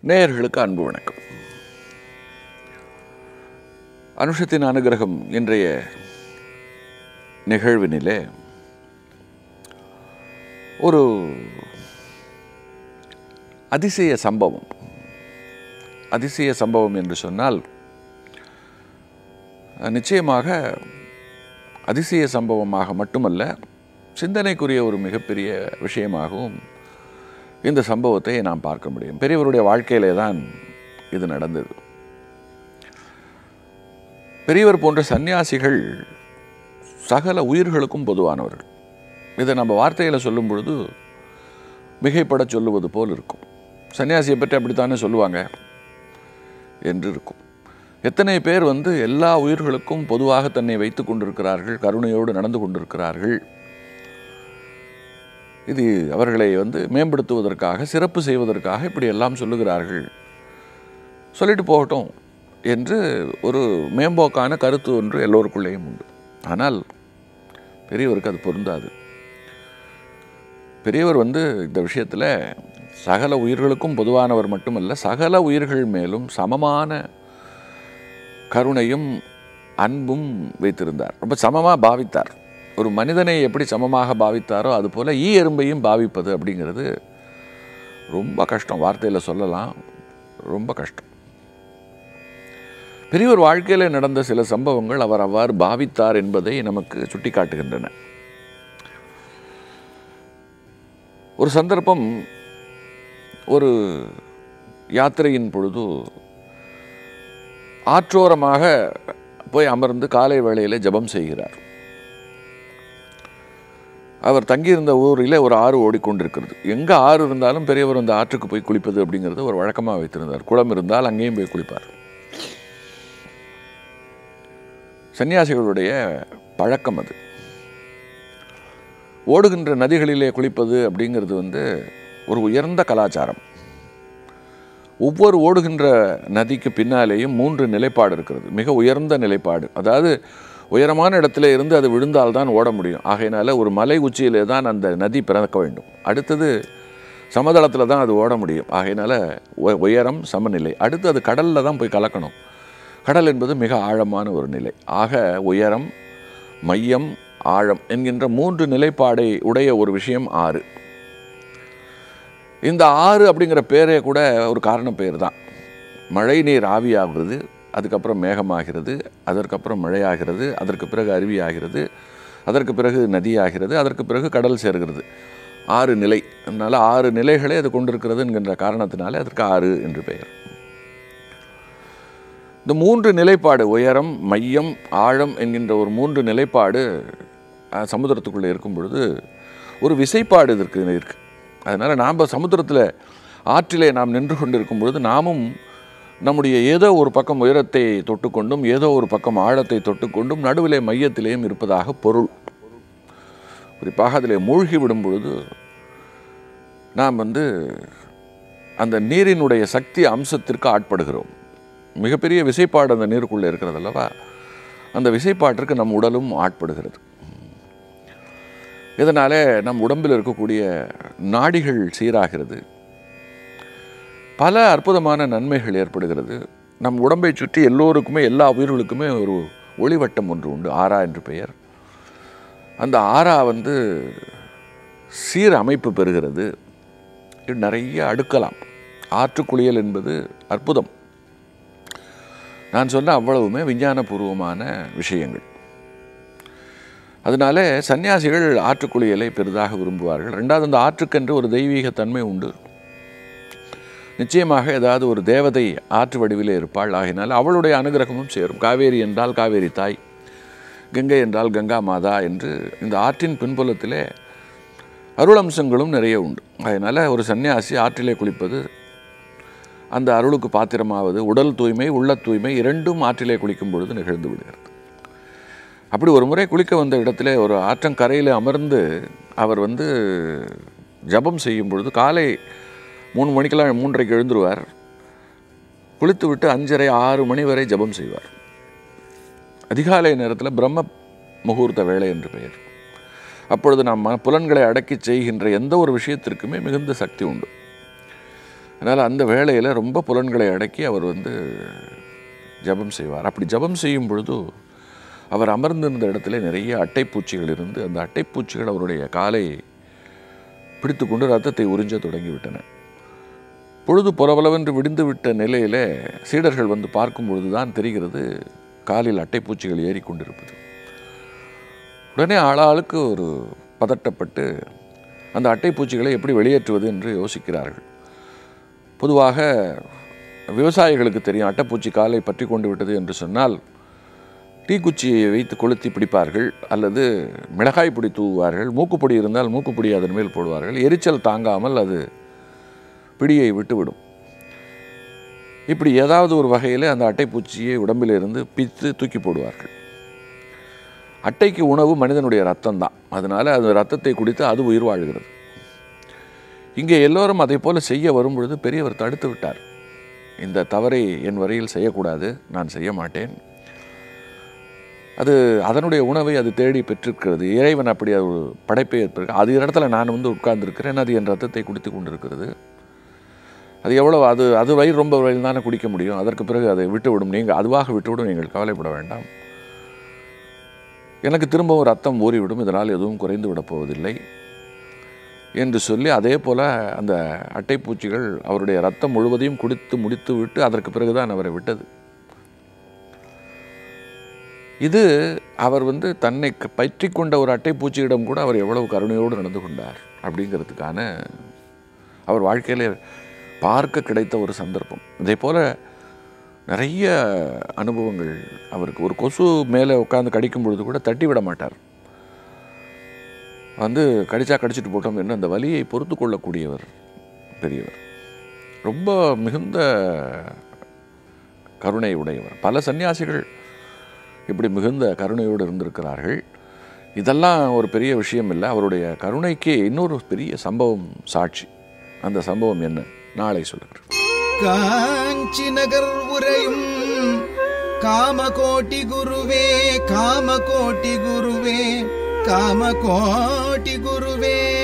நேயர்களுக்கு அன்பு வணக்கம் அனுஷத்தின் அனுகிரகம் இன்றைய நிகழ்வினிலே ஒரு அதிசய சம்பவம் அதிசய சம்பவம் என்று சொன்னால் நிச்சயமாக அதிசய சம்பவமாக மட்டுமல்ல சிந்தனைக்குரிய ஒரு மிகப்பெரிய விஷயமாகவும் இந்த சம்பவத்தை நாம் பார்க்க முடியும் பெரியவருடைய வாழ்க்கையிலே தான் இது நடந்தது பெரியவர் போன்ற சந்நியாசிகள் சகல உயிர்களுக்கும் பொதுவானவர்கள் இதை நம்ம வார்த்தையில் சொல்லும் பொழுது மிகைப்பட சொல்லுவது போல் இருக்கும் சன்னியாசியை பற்றி அப்படித்தானே சொல்லுவாங்க என்று இருக்கும் எத்தனை பேர் வந்து எல்லா உயிர்களுக்கும் பொதுவாக தன்னை வைத்து கொண்டிருக்கிறார்கள் கருணையோடு நடந்து கொண்டிருக்கிறார்கள் இது அவர்களை வந்து மேம்படுத்துவதற்காக சிறப்பு செய்வதற்காக இப்படி எல்லாம் சொல்லுகிறார்கள் சொல்லிட்டு போகட்டும் என்று ஒரு மேம்போக்கான கருத்து ஒன்று எல்லோருக்குள்ளேயும் உண்டு ஆனால் பெரியவருக்கு அது பொருந்தாது பெரியவர் வந்து இந்த விஷயத்தில் சகல உயிர்களுக்கும் பொதுவானவர் மட்டுமல்ல சகல உயிர்கள் மேலும் சமமான கருணையும் அன்பும் வைத்திருந்தார் ரொம்ப சமமாக பாவித்தார் ஒரு மனிதனை எப்படி சமமாக பாவித்தாரோ அதுபோல் ஈ எறும்பையும் பாவிப்பது அப்படிங்கிறது ரொம்ப கஷ்டம் வார்த்தையில் சொல்லலாம் ரொம்ப கஷ்டம் பெரியவர் வாழ்க்கையில் நடந்த சில சம்பவங்கள் அவர் அவ்வாறு பாவித்தார் என்பதை நமக்கு சுட்டிக்காட்டுகின்றன ஒரு சந்தர்ப்பம் ஒரு யாத்திரையின் பொழுது ஆற்றோரமாக போய் அமர்ந்து காலை வேளையில் ஜபம் செய்கிறார் அவர் தங்கியிருந்த ஊரில் ஒரு ஆறு ஓடிக்கொண்டிருக்கிறது எங்கே ஆறு இருந்தாலும் பெரியவர் அந்த ஆற்றுக்கு போய் குளிப்பது அப்படிங்கிறது ஒரு வழக்கமாக வைத்திருந்தார் குளம் இருந்தால் அங்கேயும் போய் குளிப்பார் சன்னியாசிகளுடைய பழக்கம் அது ஓடுகின்ற நதிகளிலே குளிப்பது அப்படிங்கிறது வந்து ஒரு உயர்ந்த கலாச்சாரம் ஒவ்வொரு ஓடுகின்ற நதிக்கு பின்னாலேயும் மூன்று நிலைப்பாடு இருக்கிறது மிக உயர்ந்த நிலைப்பாடு அதாவது உயரமான இடத்துல இருந்து அது விழுந்தால்தான் ஓட முடியும் ஆகையினால ஒரு மலை உச்சியிலே தான் அந்த நதி பிறக்க வேண்டும் அடுத்தது சமதளத்தில் தான் அது ஓட முடியும் ஆகையினால உ- உயரம் சமநிலை அடுத்து அது கடலில் தான் போய் கலக்கணும் கடல் என்பது மிக ஆழமான ஒரு நிலை ஆக உயரம் மையம் ஆழம் என்கின்ற மூன்று நிலைப்பாடை உடைய ஒரு விஷயம் ஆறு இந்த ஆறு அப்படிங்கிற பேரே கூட ஒரு காரண பெயர் தான் மழை நீர் ஆவியாகிறது அதுக்கப்புறம் மேகமாகிறது அதற்கப்புறம் மழையாகிறது அதற்கு பிறகு அருவியாகிறது அதற்கு பிறகு நதியாகிறது அதற்கு பிறகு கடல் சேர்கிறது ஆறு நிலை அதனால் ஆறு நிலைகளை அது கொண்டிருக்கிறது என்கின்ற காரணத்தினாலே அதற்கு ஆறு என்று பெயர் இந்த மூன்று நிலைப்பாடு உயரம் மையம் ஆழம் என்கின்ற ஒரு மூன்று நிலைப்பாடு அஹ், சமுத்திரத்துக்குள்ளே இருக்கும் பொழுது ஒரு விசைப்பாடு இதற்கு இருக்கு அதனால் நாம் சமுத்திரத்தில் ஆற்றிலே நாம் நின்று கொண்டிருக்கும் பொழுது நாமும் நம்முடைய ஏதோ ஒரு பக்கம் உயரத்தை தொட்டுக்கொண்டும் ஏதோ ஒரு பக்கம் ஆழத்தை தொட்டுக்கொண்டும் நடுவிலே மையத்திலேயும் இருப்பதாக பொருள் குறிப்பாக அதில் மூழ்கி விடும் பொழுது நாம் வந்து அந்த நீரினுடைய சக்தி அம்சத்திற்கு ஆட்படுகிறோம் மிகப்பெரிய விசைப்பாடு அந்த நீருக்குள்ளே இருக்கிறது அல்லவா அந்த விசைப்பாட்டிற்கு நம் உடலும் ஆட்படுகிறது இதனாலே நம் உடம்பில் இருக்கக்கூடிய நாடிகள் சீராகிறது பல அற்புதமான நன்மைகள் ஏற்படுகிறது நம் உடம்பை சுற்றி எல்லோருக்குமே எல்லா உயிர்களுக்குமே ஒரு ஒளிவட்டம் ஒன்று உண்டு ஆரா என்று பெயர் அந்த ஆரா வந்து சீர் அமைப்பு பெறுகிறது இது நிறைய அடுக்கலாம் ஆற்றுக்குளியல் என்பது அற்புதம் நான் சொன்ன அவ்வளவுமே விஞ்ஞானபூர்வமான விஷயங்கள் அதனால சன்னியாசிகள் ஆற்றுக்குளியலை பெரிதாக விரும்புவார்கள் ரெண்டாவது அந்த ஆற்றுக்கென்று ஒரு தெய்வீக தன்மை உண்டு நிச்சயமாக ஏதாவது ஒரு தேவதை ஆற்று வடிவிலே இருப்பாள் ஆகினால் அவளுடைய அனுகிரகமும் சேரும் காவேரி என்றால் காவேரி தாய் கங்கை என்றால் கங்கா மாதா என்று இந்த ஆற்றின் பின்புலத்திலே அருளம்சங்களும் நிறைய உண்டு அதனால் ஒரு சன்னியாசி ஆற்றிலே குளிப்பது அந்த அருளுக்கு பாத்திரமாவது உடல் தூய்மை உள்ள தூய்மை இரண்டும் ஆற்றிலே குளிக்கும் பொழுது நிகழ்ந்து விடுகிறது அப்படி ஒரு முறை குளிக்க வந்த இடத்துல ஒரு ஆற்றங்கரையில் அமர்ந்து அவர் வந்து ஜபம் செய்யும் பொழுது காலை மூணு மணிக்கெல்லாம் மூன்றரைக்கு எழுந்துருவார் குளித்து விட்டு அஞ்சரை ஆறு மணி வரை ஜபம் செய்வார் அதிகாலை நேரத்தில் பிரம்ம முகூர்த்த வேலை என்று பெயர் அப்பொழுது நாம் மன- புலன்களை அடக்கி செய்கின்ற எந்த ஒரு விஷயத்திற்குமே மிகுந்த சக்தி உண்டு அதனால் அந்த வேளையில் ரொம்ப புலன்களை அடக்கி அவர் வந்து ஜெபம் செய்வார் அப்படி ஜெபம் செய்யும் பொழுது அவர் அமர்ந்திருந்த இடத்துல நிறைய அட்டைப்பூச்சிகள் இருந்து அந்த அட்டைப்பூச்சிகள் அவருடைய காலை பிடித்துக்கொண்டு ரத்தத்தை உறிஞ்ச தொடங்கிவிட்டன பொழுது புறவளவென்று விடிந்து விட்ட நிலையில சீடர்கள் வந்து பார்க்கும் பொழுதுதான் தெரிகிறது காலில் அட்டைப்பூச்சிகள் ஏறிக்கொண்டிருப்பது உடனே ஆளாளுக்கு ஒரு பதட்டப்பட்டு அந்த அட்டைப்பூச்சிகளை எப்படி வெளியேற்றுவது என்று யோசிக்கிறார்கள் பொதுவாக விவசாயிகளுக்கு தெரியும் அட்டைப்பூச்சி காலை பற்றி கொண்டு விட்டது என்று சொன்னால் தீக்குச்சியை வைத்து கொளுத்தி பிடிப்பார்கள் அல்லது மிளகாய் பொடி தூவுவார்கள் மூக்குப்பொடி இருந்தால் மூக்குப்பொடி அதன் மேல் போடுவார்கள் எரிச்சல் தாங்காமல் அது பிடியை விட்டுவிடும் இப்படி ஏதாவது ஒரு வகையில் அந்த அட்டைப்பூச்சியை உடம்பிலிருந்து பித்து தூக்கி போடுவார்கள் அட்டைக்கு உணவு மனிதனுடைய ரத்தம் தான் அதனால அது ரத்தத்தை குடித்து அது உயிர் வாழ்கிறது இங்கே எல்லோரும் அதை போல செய்ய வரும்பொழுது பெரியவர் தடுத்து விட்டார் இந்த தவறை என் வரையில் செய்யக்கூடாது நான் செய்ய மாட்டேன் அது அதனுடைய உணவை அது தேடி பெற்றிருக்கிறது இறைவன் அப்படி அது ஒரு படைப்பை ஏற்பருக்கு அது இடத்துல நான் வந்து உட்கார்ந்துருக்கிறேன் அது என் ரத்தத்தை குடித்து கொண்டிருக்கிறது அது எவ்வளோ அது அது வயிறு ரொம்ப வயல் தானே குடிக்க முடியும் அதற்கு பிறகு அதை விட்டுவிடும் நீங்கள் அதுவாக விட்டுவிடும் நீங்கள் கவலைப்பட வேண்டாம் எனக்கு திரும்பவும் ரத்தம் ஊறிவிடும் இதனால் எதுவும் குறைந்து விடப் போவதில்லை என்று சொல்லி அதே போல் அந்த அட்டைப்பூச்சிகள் அவருடைய ரத்தம் முழுவதையும் குடித்து முடித்து விட்டு அதற்கு பிறகுதான் அவரை விட்டது இது அவர் வந்து தன்னை க- பற்றி கொண்ட ஒரு அட்டைப்பூச்சியிடம் கூட அவர் எவ்வளவு கருணையோடு நடந்து கொண்டார் அப்படிங்கிறதுக்கான அவர் வாழ்க்கையில பார்க்க கிடைத்த ஒரு சந்தர்ப்பம் இதே போல் நிறைய அனுபவங்கள் அவருக்கு ஒரு கொசு மேலே உட்காந்து கடிக்கும் பொழுது கூட தட்டி விட மாட்டார் வந்து கடிச்சா கடிச்சிட்டு போட்டோம் என்று அந்த வலியை பொறுத்து கொள்ளக்கூடியவர் பெரியவர் ரொம்ப மிகுந்த கருணை உடையவர் பல சன்னியாசிகள் இப்படி மிகுந்த கருணையோடு இருந்திருக்கிறார்கள் இதெல்லாம் ஒரு பெரிய விஷயம் இல்லை அவருடைய கருணைக்கு இன்னொரு பெரிய சம்பவம் சாட்சி அந்த சம்பவம் என்ன நாளை சொல்லுகிறேன் காஞ்சி நகர் உரையும் காமகோட்டி குருவே காமகோட்டி குருவே காமகோட்டி குருவே